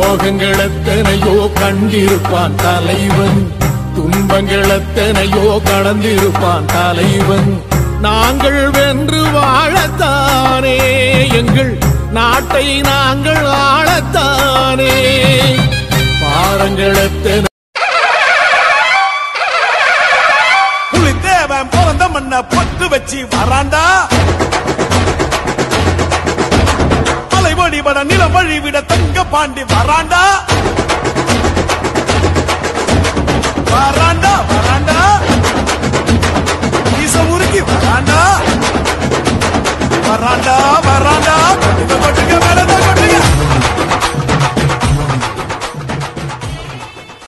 சோகங்கள் எத்தனையோ கண்டிருப்பான் தலைவன் துன்பங்கள் எத்தனையோ கடந்திருப்பான் தலைவன் நாங்கள் வென்று வாழத்தானே எங்கள் நாட்டை நாங்கள் ஆளத்தானே பாரங்கள் எத்தனை புலித்தேவன் பிறந்த மண்ண பட்டு வச்சு வராண்டா மலை வழிபட நிலம் வழிவிட தங்க பாண்டி வராண்டா வராண்டா வராண்டா ஈச முறுக்கி வராண்டா வராண்டா வராண்டா கொட்டுங்க கொட்டுங்க மேல